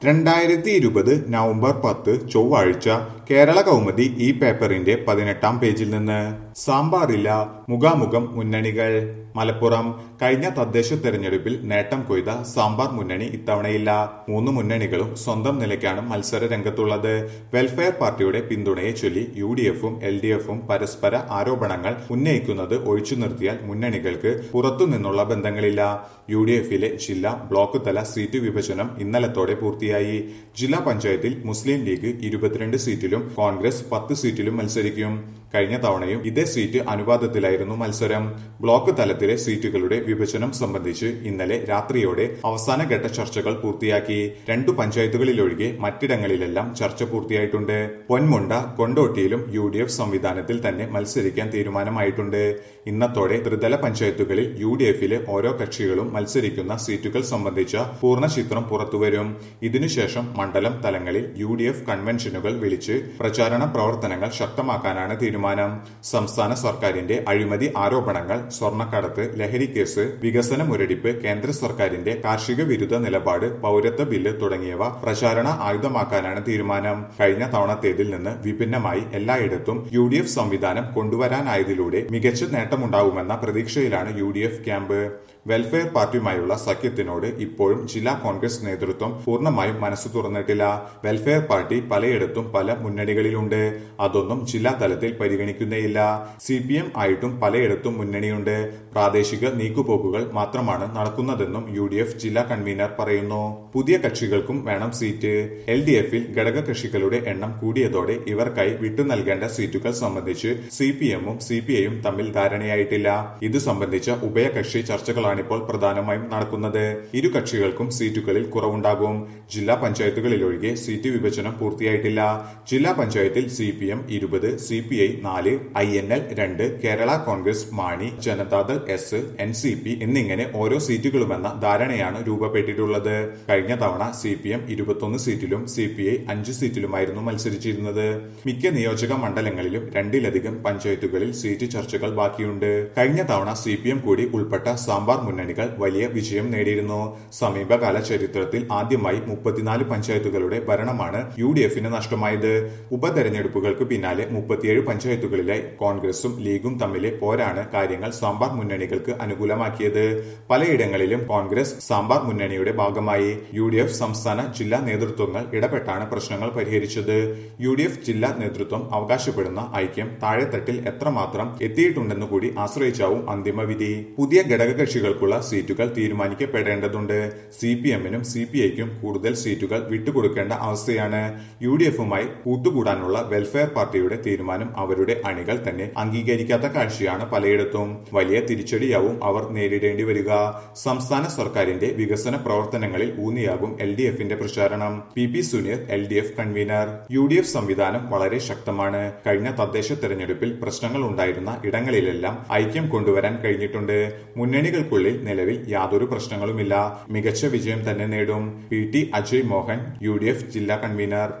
രണ്ടായിരത്തി ഇരുപത് നവംബർ പത്ത് ചൊവ്വാഴ്ച കേരള കൗമുദി ഈ പേപ്പറിന്റെ പതിനെട്ടാം പേജിൽ നിന്ന് സാമ്പാറില്ല മുഖാമുഖം മുന്നണികൾ മലപ്പുറം കഴിഞ്ഞ തദ്ദേശ തെരഞ്ഞെടുപ്പിൽ നേട്ടം കൊയ്ത സാമ്പാർ മുന്നണി ഇത്തവണയില്ല മൂന്ന് മുന്നണികളും സ്വന്തം നിലയ്ക്കാണ് മത്സര രംഗത്തുള്ളത് വെൽഫെയർ പാർട്ടിയുടെ പിന്തുണയെ ചൊല്ലി യു ഡി എഫും എൽ ഡി എഫും പരസ്പര ആരോപണങ്ങൾ ഉന്നയിക്കുന്നത് ഒഴിച്ചു നിർത്തിയാൽ മുന്നണികൾക്ക് പുറത്തുനിന്നുള്ള ബന്ധങ്ങളില്ല യു ഡി എഫിലെ ജില്ലാ ബ്ലോക്ക് തല സീറ്റ് വിഭജനം ഇന്നലത്തോടെ പൂർത്തിയായി ജില്ലാ പഞ്ചായത്തിൽ മുസ്ലിം ലീഗ് ഇരുപത്തിരണ്ട് സീറ്റിലും കോൺഗ്രസ് പത്ത് സീറ്റിലും മത്സരിക്കും കഴിഞ്ഞ തവണയും ഇതേ സീറ്റ് അനുപാതത്തിലായിരുന്നു മത്സരം ബ്ലോക്ക് തലത്തിലെ സീറ്റുകളുടെ വിഭജനം സംബന്ധിച്ച് ഇന്നലെ രാത്രിയോടെ അവസാനഘട്ട ചർച്ചകൾ പൂർത്തിയാക്കി രണ്ടു പഞ്ചായത്തുകളിലൊഴികെ മറ്റിടങ്ങളിലെല്ലാം ചർച്ച പൂർത്തിയായിട്ടുണ്ട് പൊന്മുണ്ട കൊണ്ടോട്ടിയിലും യു ഡി എഫ് സംവിധാനത്തിൽ തന്നെ മത്സരിക്കാൻ തീരുമാനമായിട്ടുണ്ട് ഇന്നത്തോടെ ത്രിതല പഞ്ചായത്തുകളിൽ യു ഡി എഫിലെ ഓരോ കക്ഷികളും മത്സരിക്കുന്ന സീറ്റുകൾ സംബന്ധിച്ച പൂർണ്ണ ചിത്രം പുറത്തുവരും ഇതിനുശേഷം മണ്ഡലം തലങ്ങളിൽ യു ഡി എഫ് കൺവെൻഷനുകൾ വിളിച്ച് പ്രചാരണ പ്രവർത്തനങ്ങൾ ശക്തമാക്കാനാണ് തീരുമാനം സംസ്ഥാന സർക്കാരിന്റെ അഴിമതി ആരോപണങ്ങൾ സ്വർണ്ണക്കടത്ത് ലഹരി കേസ് വികസന മുരടിപ്പ് കേന്ദ്ര സർക്കാരിന്റെ കാർഷിക വിരുദ്ധ നിലപാട് പൌരത്വ ബില്ല് തുടങ്ങിയവ പ്രചാരണ ആയുധമാക്കാനാണ് തീരുമാനം കഴിഞ്ഞ തവണത്തേതിൽ നിന്ന് വിഭിന്നമായി എല്ലായിടത്തും യു ഡി എഫ് സംവിധാനം കൊണ്ടുവരാനായതിലൂടെ മികച്ച നേട്ടമുണ്ടാവുമെന്ന പ്രതീക്ഷയിലാണ് U D F camp welfare പാർട്ടിയുമായുള്ള സഖ്യത്തിനോട് ഇപ്പോഴും ജില്ലാ കോൺഗ്രസ് നേതൃത്വം പൂർണ്ണമായും മനസ്സ് തുറന്നിട്ടില്ല വെൽഫെയർ പാർട്ടി പലയിടത്തും പല മുന്നണികളിലുണ്ട് അതൊന്നും ജില്ലാ തലത്തിൽ പരിഗണിക്കുന്നേയില്ല സി പി എം ആയിട്ടും പലയിടത്തും മുന്നണിയുണ്ട് പ്രാദേശിക നീക്കുപോക്കുകൾ മാത്രമാണ് നടക്കുന്നതെന്നും യു ഡി എഫ് ജില്ലാ കൺവീനർ പറയുന്നു പുതിയ കക്ഷികൾക്കും വേണം സീറ്റ് എൽ ഡി എഫിൽ ഘടക കക്ഷികളുടെ എണ്ണം കൂടിയതോടെ ഇവർക്കായി വിട്ടു നൽകേണ്ട സീറ്റുകൾ സംബന്ധിച്ച് സി പി എമ്മും സി പി ഐയും തമ്മിൽ ധാരണയായിട്ടില്ല ഇത് സംബന്ധിച്ച ഉഭയകക്ഷി ചർച്ചകളാണിപ്പോൾ പ്രധാനമായും നടക്കുന്നത് ഇരു കക്ഷികൾക്കും സീറ്റുകളിൽ കുറവുണ്ടാകും ജില്ലാ പഞ്ചായത്തുകളിലൊഴികെ സീറ്റ് വിഭജനം പൂർത്തിയായിട്ടില്ല ജില്ലാ പഞ്ചായത്തിൽ സി പി എം ഇരുപത് സി പി ഐ നാല് ഐ എൻ എൽ രണ്ട് കേരള കോൺഗ്രസ് മാണി ജനതാദൾ എസ് എൻ സി പി എന്നിങ്ങനെ ഓരോ സീറ്റുകളുമെന്ന ധാരണയാണ് രൂപപ്പെട്ടിട്ടുള്ളത് കഴിഞ്ഞ തവണ സി പി എം ഇരുപത്തൊന്ന് സീറ്റിലും സി പി ഐ അഞ്ച് സീറ്റിലുമായിരുന്നു മത്സരിച്ചിരുന്നത് മിക്ക നിയോജക മണ്ഡലങ്ങളിലും രണ്ടിലധികം പഞ്ചായത്തുകളിൽ സീറ്റ് ചർച്ചകൾ ബാക്കിയുണ്ട് കഴിഞ്ഞ തവണ സി പി എം കൂടി ഉൾപ്പെട്ട സാമ്പാർ മുന്നണികൾ വലിയ വിജയം നേടിയിരുന്നു സമീപകാല ചരിത്രത്തിൽ ആദ്യമായി മുപ്പത്തിനാല് പഞ്ചായത്തുകളുടെ ഭരണമാണ് യു ഡി എഫിന് നഷ്ടമായത് ഉപതെരഞ്ഞെടുപ്പുകൾക്ക് പിന്നാലെ മുപ്പത്തിയേഴ് പഞ്ചായത്തുകളിലായി കോൺഗ്രസും ലീഗും തമ്മിലെ പോരാണ് കാര്യങ്ങൾ സാമ്പാർ മുന്നണികൾക്ക് അനുകൂലമാക്കിയത് പലയിടങ്ങളിലും കോൺഗ്രസ് സാമ്പാർ മുന്നണിയുടെ ഭാഗമായി യു ഡി എഫ് സംസ്ഥാന ജില്ലാ നേതൃത്വങ്ങൾ ഇടപെട്ടാണ് പ്രശ്നങ്ങൾ പരിഹരിച്ചത് യു ഡി എഫ് ജില്ലാ നേതൃത്വം അവകാശപ്പെടുന്ന ഐക്യം താഴെത്തട്ടിൽ എത്രമാത്രം എത്തിയിട്ടുണ്ടെന്ന് കൂടി ആശ്രയിച്ചാവും അന്തിമ വിധി പുതിയ ഘടകകക്ഷികൾക്കുള്ള സീറ്റുകൾ തീരുമാനിക്കപ്പെടേണ്ടതുണ്ട് സി പി എമ്മിനും സി പി ഐക്കും കൂടുതൽ സീറ്റുകൾ വിട്ടുകൊടുക്കേണ്ട അവസ്ഥയാണ് യു ഡി എഫുമായി കൂട്ടുകൂടാനുള്ള വെൽഫെയർ പാർട്ടിയുടെ തീരുമാനം അവരുടെ അണികൾ തന്നെ അംഗീകരിക്കാത്ത കാഴ്ചയാണ് പലയിടത്തും വലിയ തിരിച്ചടിയാവും അവർ നേരിടേണ്ടി വരിക സംസ്ഥാന സർക്കാരിന്റെ വികസന പ്രവർത്തനങ്ങളിൽ ഊന്നിയാകും എൽ ഡി എഫിന്റെ പ്രചാരണം P P Suneer L D F convener U D F സംവിധാനം വളരെ ശക്തമാണ് കഴിഞ്ഞ തദ്ദേശ തെരഞ്ഞെടുപ്പിൽ പ്രശ്നങ്ങൾ ഉണ്ടായിരുന്ന ഇടങ്ങളിലെല്ലാം ഐക്യം കൊണ്ടുവരാൻ കഴിഞ്ഞിട്ടുണ്ട് മുന്നണികൾക്കുള്ളിൽ നിലവിൽ യാതൊരു പ്രശ്നങ്ങളുമില്ല മികച്ച വിജയം തന്നെ നേടും P T Ajay Mohan U ജില്ലാ കൺവീനർ